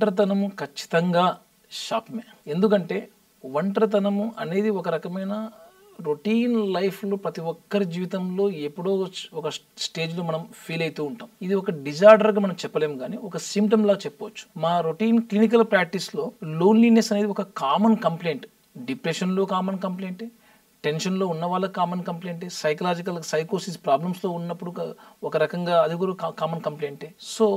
ఒంటరితనము ఖచ్చితంగా శాపమే ఎందుకంటే ఒంటరితనము అనేది ఒక రకమైన రొటీన్ లైఫ్లో ప్రతి ఒక్కరి జీవితంలో ఎప్పుడో చ- ఒక స్టేజ్లో మనం ఫీల్ అవుతూ ఉంటాం ఇది ఒక డిజార్డర్గా మనం చెప్పలేము కానీ ఒక సిమ్టమ్ లా చెప్పవచ్చు మా రొటీన్ క్లినికల్ ప్రాక్టీస్లో లోన్లీనెస్ అనేది ఒక కామన్ కంప్లైంట్ డిప్రెషన్లో కామన్ కంప్లైంటే టెన్షన్లో ఉన్న వాళ్ళకి కామన్ కంప్లైంటే సైకలాజికల్ సైకోసిస్ ప్రాబ్లమ్స్లో ఉన్నప్పుడు ఒక- ఒక రకంగా అది కూడా కామన్ కంప్లైంటే సో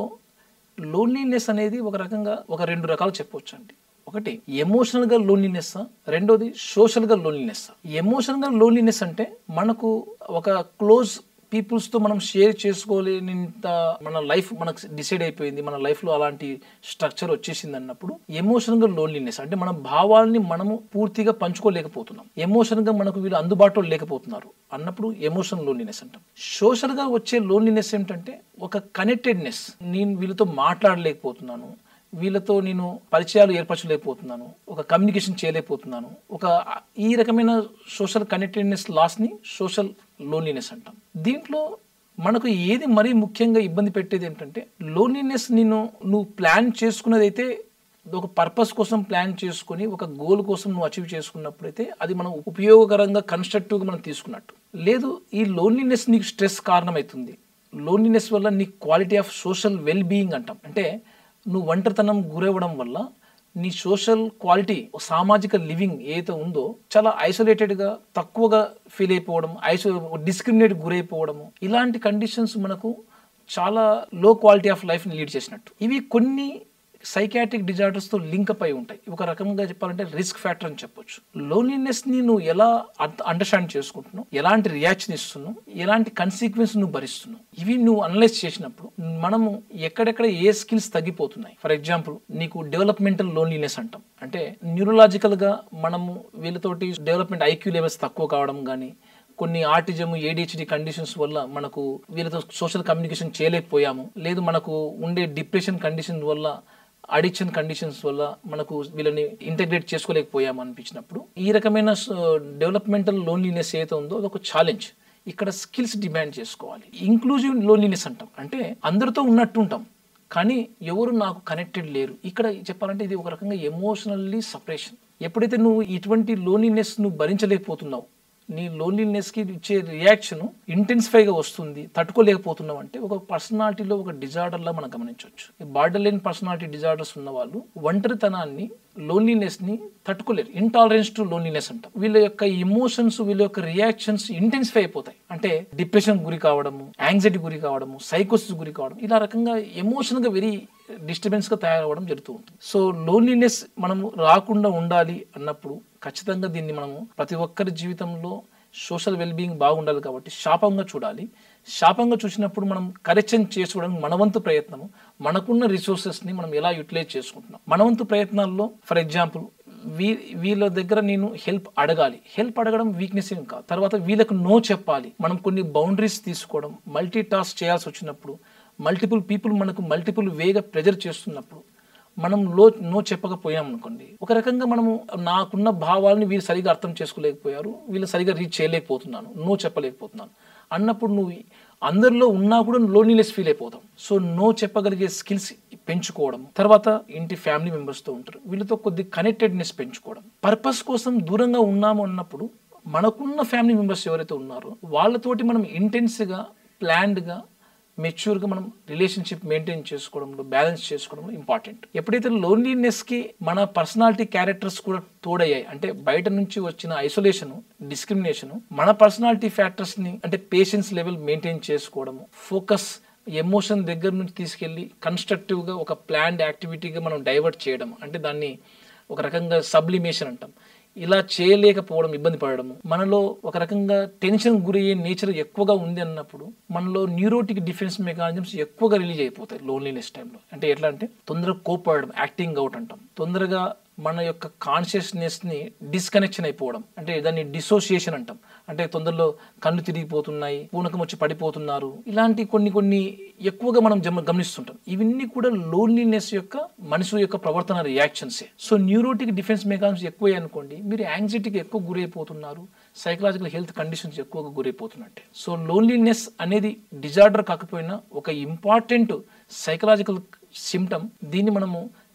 లోన్లీనెస్ అనేది ఒక రకంగా ఒక రెండు రకాలు చెప్పవచ్చు అండి ఒకటి ఎమోషనల్ గా లోన్లీనెస్ రెండోది సోషల్ గా లోన్లీనెస్ ఎమోషనల్ గా లోన్లీనెస్ అంటే మనకు ఒక క్లోజ్ పీపుల్స్ తో మనం షేర్ చేసుకోలేనంత మన లైఫ్ మనకు డిసైడ్ అయిపోయింది మన లైఫ్ లో అలాంటి స్ట్రక్చర్ వచ్చేసింది అన్నప్పుడు ఎమోషనల్ గా లోన్లీనెస్ అంటే మన భావాల్ని మనము పూర్తిగా పంచుకోలేకపోతున్నాం ఎమోషన్ గా మనకు వీళ్ళు అందుబాటులో లేకపోతున్నారు అన్నప్పుడు ఎమోషనల్ లోన్లీనెస్ అంటాం సోషల్ గా వచ్చే లోన్లీనెస్ ఏమిటంటే ఒక కనెక్టెడ్నెస్ నేను వీళ్ళతో మాట్లాడలేకపోతున్నాను వీళ్ళతో నేను పరిచయాలు ఏర్పరచలేకపోతున్నాను ఒక కమ్యూనికేషన్ చేయలేకపోతున్నాను ఒక ఈ రకమైన సోషల్ కనెక్టెడ్నెస్ లాస్ని సోషల్ లోన్లీనెస్ అంటాం దీంట్లో మనకు ఏది మరీ ముఖ్యంగా ఇబ్బంది పెట్టేది ఏంటంటే లోన్లీనెస్ నేను నువ్వు ప్లాన్ చేసుకున్నది అయితే ఒక పర్పస్ కోసం ప్లాన్ చేసుకుని ఒక గోల్ కోసం నువ్వు అచీవ్ చేసుకున్నప్పుడైతే అది మనం ఉపయోగకరంగా కన్స్ట్రక్టివ్గా మనం తీసుకున్నట్టు లేదు ఈ లోన్లీనెస్ నీకు స్ట్రెస్ కారణమవుతుంది లోన్లీనెస్ వల్ల నీ quality of social well being అంటాం అంటే నువ్వు ఒంటరితనం గురవ్వడం వల్ల నీ సోషల్ క్వాలిటీ సామాజిక లివింగ్ ఏదైతే ఉందో చాలా ఐసోలేటెడ్గా తక్కువగా ఫీల్ అయిపోవడం ఐసో డిస్క్రిమినేట్ గురైపోవడము ఇలాంటి కండిషన్స్ మనకు చాలా లో క్వాలిటీ ఆఫ్ లైఫ్ని లీడ్ చేసినట్టు ఇవి కొన్ని సైకాట్రిక్ డిజార్డర్స్తో లింకప్ అయి ఉంటాయి ఒక రకంగా చెప్పాలంటే రిస్క్ ఫ్యాక్టర్ అని చెప్పొచ్చు లోన్లీనెస్ని నువ్వు ఎలా అండర్స్టాండ్ చేసుకుంటున్నావు ఎలాంటి రియాక్షన్ ఇస్తున్నావు ఎలాంటి కన్సిక్వెన్స్ నువ్వు భరిస్తున్నావు ఇవి నువ్వు అనలైజ్ చేసినప్పుడు మనము ఎక్కడెక్కడ ఏ స్కిల్స్ తగ్గిపోతున్నాయి ఫర్ ఎగ్జాంపుల్ నీకు డెవలప్మెంటల్ లోన్లీనెస్ అంటాం అంటే న్యూరలాజికల్గా మనము వీళ్ళతోటి డెవలప్మెంట్ ఐక్యూ లెవెల్స్ తక్కువ కావడం కానీ కొన్ని ఆర్టిజం ఏడిహెచ్డి కండిషన్స్ వల్ల మనకు వీళ్ళతో సోషల్ కమ్యూనికేషన్ చేయలేకపోయాము లేదు మనకు ఉండే డిప్రెషన్ కండిషన్ వల్ల అడిక్షన్ కండిషన్స్ వల్ల మనకు వీళ్ళని ఇంటగ్రేట్ చేసుకోలేకపోయాము అనిపించినప్పుడు ఈ రకమైన డెవలప్మెంటల్ లోన్లీనెస్ ఏదైతే ఉందో అది ఒక ఛాలెంజ్ ఇక్కడ స్కిల్స్ డిమాండ్ చేసుకోవాలి ఇంక్లూజివ్ లోన్లీనెస్ అంటాం అంటే అందరితో ఉన్నట్టు ఉంటాం కానీ ఎవరు నాకు కనెక్టెడ్ లేరు ఇక్కడ చెప్పాలంటే ఇది ఒక రకంగా ఎమోషనల్లీ సపరేషన్ ఎప్పుడైతే నువ్వు ఇటువంటి లోన్లీనెస్ నువ్వు భరించలేకపోతున్నావు నీ లోన్లీనెస్కి ఇచ్చే రియాక్షన్ ఇంటెన్సిఫైగా వస్తుంది తట్టుకోలేకపోతున్నావు అంటే ఒక పర్సనాలిటీలో ఒక డిజార్డర్లా మనం గమనించవచ్చు బార్డర్ లేని పర్సనాలిటీ డిజార్డర్స్ ఉన్న వాళ్ళు ఒంటరితనాన్ని లోన్లీనెస్ని తట్టుకోలేరు ఇంటాలరెన్స్ టు లోన్లీనెస్ అంటాం వీళ్ళ యొక్క ఎమోషన్స్ వీళ్ళ యొక్క రియాక్షన్స్ ఇంటెన్సిఫై అయిపోతాయి అంటే డిప్రెషన్ గురి కావడము యాంగ్జైటీ గురి కావడము సైకోసిస్ గురి కావడం ఇలా రకంగా ఎమోషన్ గా వెరీ డిస్టర్బెన్స్ గా తయారవడం జరుగుతూ ఉంటుంది సో లోన్లీనెస్ మనము రాకుండా ఉండాలి అన్నప్పుడు ఖచ్చితంగా దీన్ని మనము ప్రతి ఒక్కరి జీవితంలో సోషల్ వెల్బీయింగ్ బాగుండాలి కాబట్టి శాపంగా చూడాలి శాపంగా చూసినప్పుడు మనం కరెక్షన్ చేసుకోవడానికి మనవంతు ప్రయత్నము మనకున్న రిసోర్సెస్ని మనం ఎలా యూటిలైజ్ చేసుకుంటున్నాం మనవంతు ప్రయత్నాల్లో ఫర్ ఎగ్జాంపుల్ వీ వీళ్ళ దగ్గర నేను హెల్ప్ అడగాలి హెల్ప్ అడగడం వీక్నెస్ ఏం కాదు తర్వాత వీళ్ళకు నో చెప్పాలి మనం కొన్ని బౌండరీస్ తీసుకోవడం మల్టీ టాస్క్ చేయాల్సి వచ్చినప్పుడు మల్టిపుల్ పీపుల్ మనకు మల్టిపుల్ వేగా ప్రెజర్ చేస్తున్నప్పుడు మనం లో నో చెప్పకపోయాం అనుకోండి ఒక రకంగా మనము నాకున్న భావాలని వీళ్ళు సరిగా అర్థం చేసుకోలేకపోయారు వీళ్ళు సరిగా రీచ్ చేయలేకపోతున్నాను నో చెప్పలేకపోతున్నాను అన్నప్పుడు నువ్వు అందరిలో ఉన్నా కూడా లోన్లీనెస్ ఫీల్ అయిపోతాం సో నో చెప్పగలిగే స్కిల్స్ పెంచుకోవడం తర్వాత ఇంటి ఫ్యామిలీ మెంబర్స్తో ఉంటారు వీళ్ళతో కొద్ది కనెక్టెడ్నెస్ పెంచుకోవడం పర్పస్ కోసం దూరంగా ఉన్నాము అన్నప్పుడు మనకున్న ఫ్యామిలీ మెంబర్స్ ఎవరైతే ఉన్నారో వాళ్ళతోటి మనం ఇంటెన్స్గా ప్లాన్డ్గా మెచ్యూర్గా మనం రిలేషన్షిప్ మెయింటైన్ చేసుకోవడంలో బ్యాలెన్స్ చేసుకోవడంలో ఇంపార్టెంట్ ఎప్పుడైతే లోన్లీనెస్కి మన పర్సనాలిటీ క్యారెక్టర్స్ కూడా తోడయ్యాయి అంటే బయట నుంచి వచ్చిన ఐసోలేషన్ డిస్క్రిమినేషన్ మన పర్సనాలిటీ ఫ్యాక్టర్స్ని అంటే పేషెన్స్ లెవెల్ మెయింటైన్ చేసుకోవడము ఫోకస్ ఎమోషన్ దగ్గర నుంచి తీసుకెళ్ళి కన్స్ట్రక్టివ్గా ఒక ప్లాన్డ్ యాక్టివిటీగా మనం డైవర్ట్ చేయడం అంటే దాన్ని ఒక రకంగా సబ్లిమేషన్ అంటాం ఇలా చేయలేకపోవడం ఇబ్బంది పడడము మనలో ఒక రకంగా టెన్షన్ గురయ్యే నేచర్ ఎక్కువగా ఉంది అన్నప్పుడు మనలో న్యూరోటిక్ డిఫెన్స్ మెకానిజమ్స్ ఎక్కువగా రిలీజ్ అయిపోతాయి లోన్లీనెస్ టైంలో అంటే ఎట్లా అంటే తొందరగా కోపడడం యాక్టింగ్ అవుట్ అంటాం తొందరగా మన యొక్క కాన్షియస్నెస్ని డిస్కనెక్షన్ అయిపోవడం అంటే దాన్ని డిసోసియేషన్ అంటాం అంటే తొందరలో కళ్ళు తిరిగిపోతున్నాయి పూనకం వచ్చి పడిపోతున్నారు ఇలాంటి కొన్ని కొన్ని ఎక్కువగా మనం జమ గమనిస్తుంటాం ఇవన్నీ కూడా లోన్లీనెస్ యొక్క మనుషుల యొక్క ప్రవర్తన రియాక్షన్సే సో న్యూరోటిక్ డిఫెన్స్ మెకానిజమ్స్ ఎక్కువ అనుకోండి మీరు యాంగ్జైటీకి ఎక్కువ గురైపోతున్నారు సైకలాజికల్ హెల్త్ కండిషన్స్ ఎక్కువగా గురైపోతున్నట్టే సో లోన్లీనెస్ అనేది డిజార్డర్ కాకపోయినా ఒక ఇంపార్టెంట్ సైకలాజికల్ సిమ్టమ్ దీన్ని మనము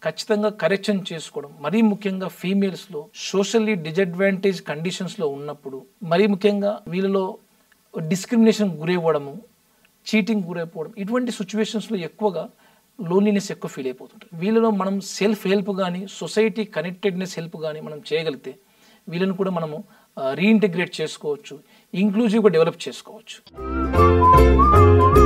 ఖచ్చితంగా కరెక్షన్ చేసుకోవడం మరీ ముఖ్యంగా ఫీమేల్స్లో సోషల్లీ డిజడ్వాంటేజ్ కండిషన్స్లో ఉన్నప్పుడు మరీ ముఖ్యంగా వీళ్ళలో డిస్క్రిమినేషన్ గురైపోవడము చీటింగ్ గురైపోవడం ఇటువంటి సిచ్యువేషన్స్లో ఎక్కువగా లోన్లీనెస్ ఎక్కువ ఫీల్ అయిపోతుంటారు వీళ్ళలో మనం సెల్ఫ్ హెల్ప్ కానీ సొసైటీ కనెక్టెడ్నెస్ హెల్ప్ కానీ మనం చేయగలిగితే వీళ్ళని కూడా మనము రీఇంటిగ్రేట్ చేసుకోవచ్చు ఇంక్లూజివ్గా డెవలప్ చేసుకోవచ్చు